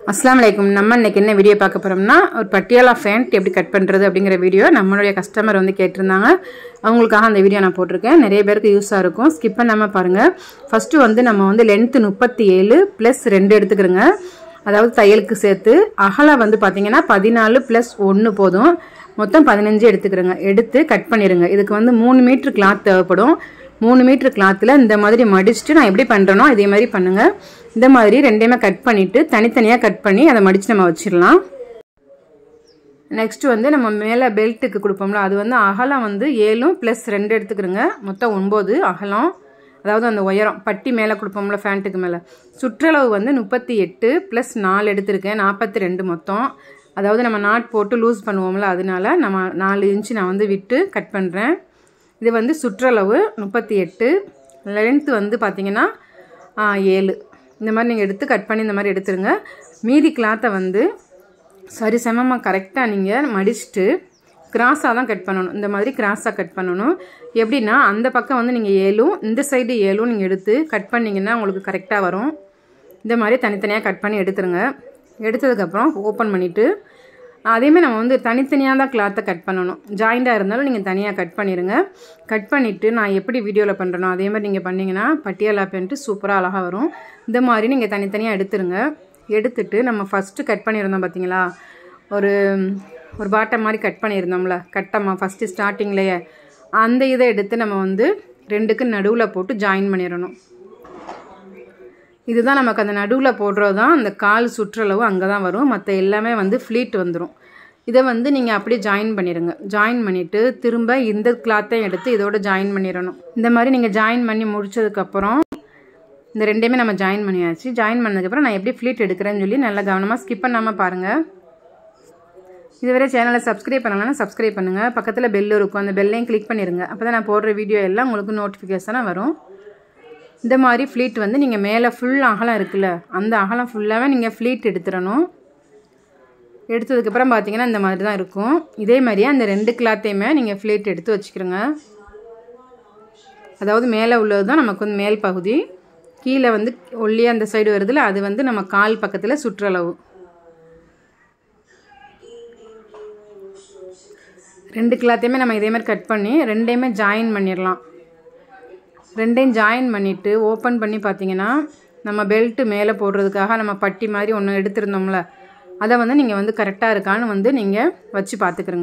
அஸ்ஸலாமு அலைக்கும் நம்ம இன்னைக்கு என்ன வீடியோ பார்க்க போகிறோம்னா ஒரு பட்டியாலா ஃபேண்ட் எப்படி கட் பண்ணுறது அப்படிங்கிற வீடியோ நம்மளுடைய கஸ்டமர் வந்து கேட்டிருந்தாங்க அவங்களுக்காக அந்த வீடியோ நான் போட்டிருக்கேன் நிறைய பேருக்கு யூஸாக இருக்கும் ஸ்கிப் பண்ணாமல் பாருங்கள் ஃபஸ்ட்டு வந்து நம்ம வந்து லென்த்து முப்பத்தி ஏழு ப்ளஸ் ரெண்டு எடுத்துக்கிறோங்க அதாவது தையலுக்கு சேர்த்து அகலம் வந்து பார்த்தீங்கன்னா பதினாலு ப்ளஸ் ஒன்று போதும் மொத்தம் பதினஞ்சு எடுத்துக்கிறோங்க எடுத்து கட் பண்ணிடுங்க இதுக்கு வந்து மூணு மீட்ரு கிளாத் தேவைப்படும் மூணு மீட்ரு கிளாத்தில் இந்த மாதிரி மடிச்சுட்டு நான் எப்படி பண்ணுறேனோ இதே மாதிரி பண்ணுங்கள் இந்த மாதிரி ரெண்டையுமே கட் பண்ணிவிட்டு தனித்தனியாக கட் பண்ணி அதை மடித்து நம்ம வச்சிடலாம் நெக்ஸ்ட் வந்து நம்ம மேலே பெல்ட்டுக்கு கொடுப்போம்ல அது வந்து அகலம் வந்து ஏழும் ப்ளஸ் ரெண்டு எடுத்துக்கிறோங்க மொத்தம் ஒம்பது அகலம் அதாவது அந்த உயரம் பட்டி மேலே கொடுப்போம்ல ஃபேண்ட்டுக்கு மேலே சுற்றளவு வந்து முப்பத்தி எட்டு ப்ளஸ் நாலு எடுத்திருக்கேன் நாற்பத்தி ரெண்டு மொத்தம் அதாவது நம்ம நாட் போட்டு லூஸ் பண்ணுவோம்ல அதனால நம்ம நாலு இன்ச்சு நான் வந்து விட்டு கட் பண்ணுறேன் இது வந்து சுற்றளவு முப்பத்தி எட்டு லென்த்து வந்து பார்த்திங்கன்னா ஏழு இந்த மாதிரி நீங்கள் எடுத்து கட் பண்ணி இந்த மாதிரி எடுத்துருங்க மீதி கிளாத்தை வந்து சரி சமமாக கரெக்டாக நீங்கள் மடிச்சுட்டு கிராஸாக தான் கட் பண்ணணும் இந்த மாதிரி கிராஸாக கட் பண்ணணும் எப்படின்னா அந்த பக்கம் வந்து நீங்கள் ஏழும் இந்த சைடு ஏழும் நீங்கள் எடுத்து கட் பண்ணிங்கன்னா உங்களுக்கு கரெக்டாக வரும் இந்த மாதிரி தனித்தனியாக கட் பண்ணி எடுத்துருங்க எடுத்ததுக்கப்புறம் ஓப்பன் பண்ணிவிட்டு அதேமாதிரி நம்ம வந்து தனித்தனியாக தான் கிளாத்தை கட் பண்ணணும் ஜாயிண்டாக இருந்தாலும் நீங்கள் தனியாக கட் பண்ணிடுங்க கட் பண்ணிவிட்டு நான் எப்படி வீடியோவில் பண்ணுறனோ அதே மாதிரி நீங்கள் பண்ணிங்கன்னா பட்டியாலா பேண்ட்டு சூப்பராக அழகாக வரும் இந்த மாதிரி நீங்கள் தனித்தனியாக எடுத்துருங்க எடுத்துட்டு நம்ம ஃபஸ்ட்டு கட் பண்ணியிருந்தோம் பார்த்தீங்களா ஒரு ஒரு பாட்டம் மாதிரி கட் பண்ணியிருந்தோம்ல கட்டமாக ஃபஸ்ட்டு ஸ்டார்டிங்லேயே அந்த இதை எடுத்து நம்ம வந்து ரெண்டுக்கு நடுவில் போட்டு ஜாயின் பண்ணிடணும் இதுதான் நமக்கு அந்த நடுவில் போடுறது தான் அந்த கால் சுற்றளவு அங்கே தான் வரும் மற்ற எல்லாமே வந்து ஃப்ளீட் வந்துடும் இதை வந்து நீங்கள் அப்படியே ஜாயின் பண்ணிடுங்க ஜாயின் பண்ணிவிட்டு திரும்ப இந்த கிளாத்தையும் எடுத்து இதோட ஜாயின் பண்ணிடணும் இந்த மாதிரி நீங்கள் ஜாயின் பண்ணி முடிச்சதுக்கப்புறம் இந்த ரெண்டையுமே நம்ம ஜாயின் பண்ணியாச்சு ஜாயின் பண்ணதுக்கப்புறம் நான் எப்படி ஃப்ளீட் எடுக்கிறேன்னு சொல்லி நல்லா கவனமாக ஸ்கிப் பண்ணாமல் பாருங்கள் இதுவரை சேனலை சப்ஸ்கிரைப் பண்ணலன்னா சப்ஸ்கிரைப் பண்ணுங்கள் பக்கத்தில் பெல் இருக்கும் அந்த பெல்லையும் கிளிக் பண்ணிடுங்க அப்போ தான் நான் போடுற வீடியோ எல்லாம் உங்களுக்கு நோட்டிஃபிகேஷனாக வரும் இந்த மாதிரி ஃப்ளீட் வந்து நீங்கள் மேலே ஃபுல் அகலம் இருக்குல்ல அந்த அகலம் ஃபுல்லாகவே நீங்கள் ஃப்ளீட் எடுத்துடணும் எடுத்ததுக்கப்புறம் பார்த்தீங்கன்னா இந்த மாதிரி தான் இருக்கும் இதே மாதிரியே அந்த ரெண்டு கிளாத்தையுமே நீங்கள் ஃப்ளீட் எடுத்து வச்சுக்கிறோங்க அதாவது மேலே உள்ளது தான் நமக்கு வந்து மேல் பகுதி கீழே வந்து ஒல்லியாக அந்த சைடு வருதுல அது வந்து நம்ம கால் பக்கத்தில் சுற்றளவு ரெண்டு கிளாத்தையுமே நம்ம இதே மாதிரி கட் பண்ணி ரெண்டையுமே ஜாயின் பண்ணிடலாம் ரெண்டையும் ஜாயின் பண்ணிவிட்டு ஓப்பன் பண்ணி பார்த்தீங்கன்னா நம்ம பெல்ட்டு மேலே போடுறதுக்காக நம்ம பட்டி மாதிரி ஒன்று எடுத்திருந்தோம்ல அதை வந்து நீங்கள் வந்து கரெக்டாக இருக்கான்னு வந்து நீங்கள் வச்சு பார்த்துக்குறங்க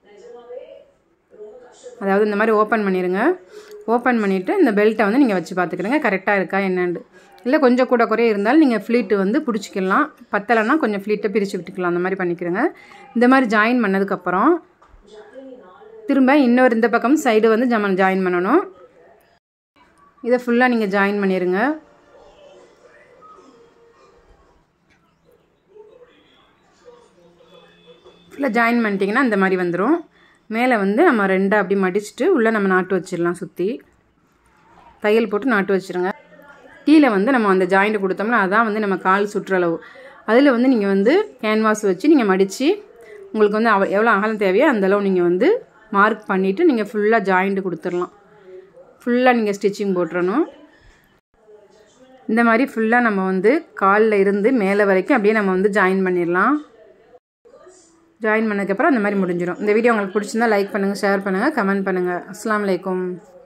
அதாவது இந்த மாதிரி ஓப்பன் பண்ணிடுங்க ஓப்பன் பண்ணிவிட்டு இந்த பெல்ட்டை வந்து நீங்கள் வச்சு பார்த்துக்கிறங்க கரெக்டாக இருக்கா என்னண்டு இல்லை கொஞ்சம் கூட குறைய இருந்தாலும் நீங்கள் ஃப்ளீட்டு வந்து பிடிச்சிக்கலாம் பத்தலைன்னா கொஞ்சம் ஃப்ளீட்டை பிரித்து விட்டுக்கலாம் அந்த மாதிரி பண்ணிக்கிறங்க இந்த மாதிரி ஜாயின் பண்ணதுக்கப்புறம் திரும்ப இன்னொரு இந்த பக்கம் சைடு வந்து ஜமன் ஜாயின் பண்ணணும் இதை ஃபுல்லாக நீங்கள் ஜாயின் பண்ணிடுங்க ஃபுல்லாக ஜாயின் பண்ணிட்டீங்கன்னா இந்த மாதிரி வந்துடும் மேலே வந்து நம்ம ரெண்டாக அப்படி மடிச்சுட்டு உள்ளே நம்ம நாட்டு வச்சிடலாம் சுற்றி தையல் போட்டு நாட்டு வச்சுருங்க கீழே வந்து நம்ம அந்த ஜாயிண்ட் கொடுத்தோம்னா அதான் வந்து நம்ம கால் சுற்றளவு அதில் வந்து நீங்கள் வந்து கேன்வாஸ் வச்சு நீங்கள் மடித்து உங்களுக்கு வந்து அவ எவ்வளோ அகலம் தேவையோ அந்தளவு நீங்கள் வந்து மார்க் பண்ணிவிட்டு நீங்கள் ஃபுல்லாக ஜாயிண்ட் கொடுத்துடலாம் ஃபுல்லாக நீங்கள் ஸ்டிச்சிங் போட்டுறணும் இந்த மாதிரி ஃபுல்லாக நம்ம வந்து காலில் இருந்து மேலே வரைக்கும் அப்படியே நம்ம வந்து ஜாயின் பண்ணிடலாம் ஜாயின் பண்ணதுக்கப்புறம் அந்த மாதிரி முடிஞ்சிடும் இந்த வீடியோ உங்களுக்கு பிடிச்சிருந்தா லைக் பண்ணுங்கள் ஷேர் பண்ணுங்கள் கமெண்ட் பண்ணுங்கள் அஸ்லாம் வலைக்கம்